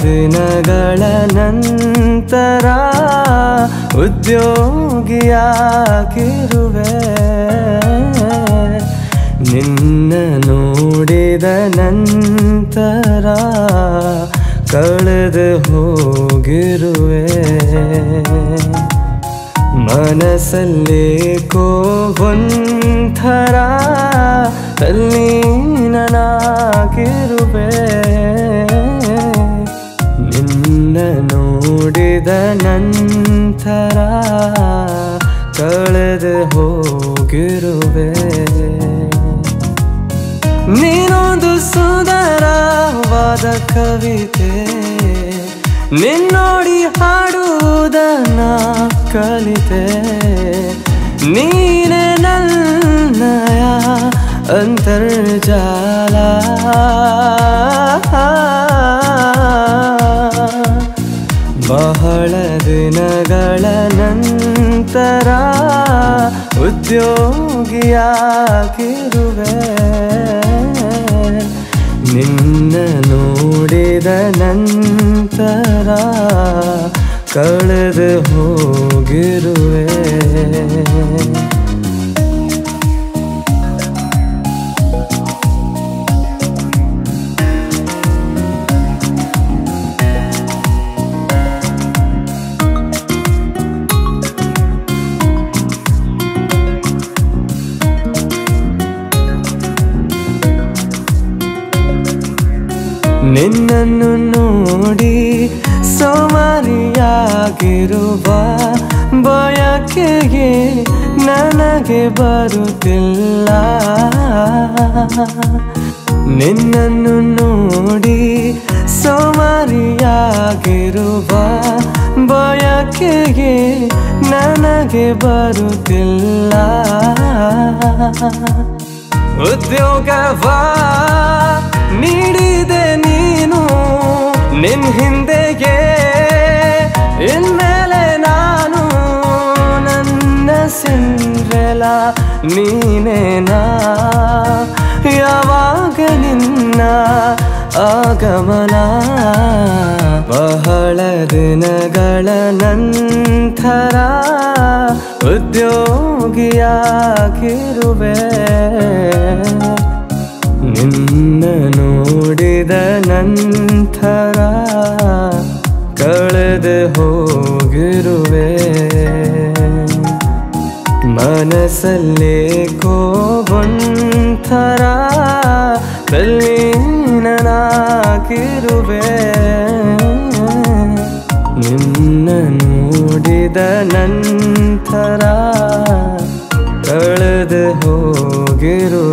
ದಿನಗಳ ನಂತರ ಉದ್ಯೋಗಿಯಾಗಿರುವೆ ನಿನ್ನ ನೋಡಿದ ನಂತರ ಕಳೆದು ಹೋಗಿರುವೆ ಮನಸ್ಸಲ್ಲಿ ಕೋವಂಥರ ತಲ್ಲೀನನಾಗಿರುವೆ ನಿನ್ನ ನೋಡಿದ ನಂತರ ಕಳೆದು ಹೋಗಿರುವೆ ನೀನೊಂದು ಸುಂದರವಾದ ಕವಿತೆ ನಿನ್ನೋಡಿ ಹಾಡುವುದನ್ನ ಕಲಿತೆ ನೀನೆ ನನ್ನಯ ಅಂತರ್ಜಾಲ ಬಹಳ ದಿನಗಳ ನಂತರ ಉದ್ಯೋಗಿಯಾಗಿರುವೆ ನಿನ್ನ ನೋಡಿದ ನಂತರ ಕಳೆದು ಹೋಗಿರುವೆ ನಿನ್ನನ್ನು ನೋಡಿ ಸೋಮಾರಿಯಾಗಿರುವ ಬಯಕೆಗೆ ನನಗೆ ಬರುತ್ತಿಲ್ಲ ನಿನ್ನನ್ನು ನೋಡಿ ಸೋಮಾರಿಯಾಗಿರುವ ಬಯಕೆಗೆ ನನಗೆ ಬರುತ್ತಿಲ್ಲ ಉದ್ಯೋಗವ ನೀಡಿದೆ ನೀನು ನಿನ್ ಹಿಂದೆಗೆ ಇನ್ಮೇಲೆ ನಾನು ನನ್ನ ಸಿಂಡ್ರೆಲ ನೀನೇನಾ ಯಾವಾಗ ನಿನ್ನ ಆಗಮನ ಬಹಳ ದಿನಗಳ ನಂತರ ಉದ್ಯೋಗಿಯಾಗಿರುವೆ ನಿನ್ನ ನೋಡಿದ ನಂತರ ಕಳೆದು ಹೋಗಿರುವೆ ಮನಸ್ಸಲ್ಲಿ ಕೋವಂಥರ ತಲ್ಲೀನನಾಗಿರುವೆ ನಿನ್ನ ನೋಡಿದ ನಂತರ ಕಳೆದು ಹೋಗಿರುವೆ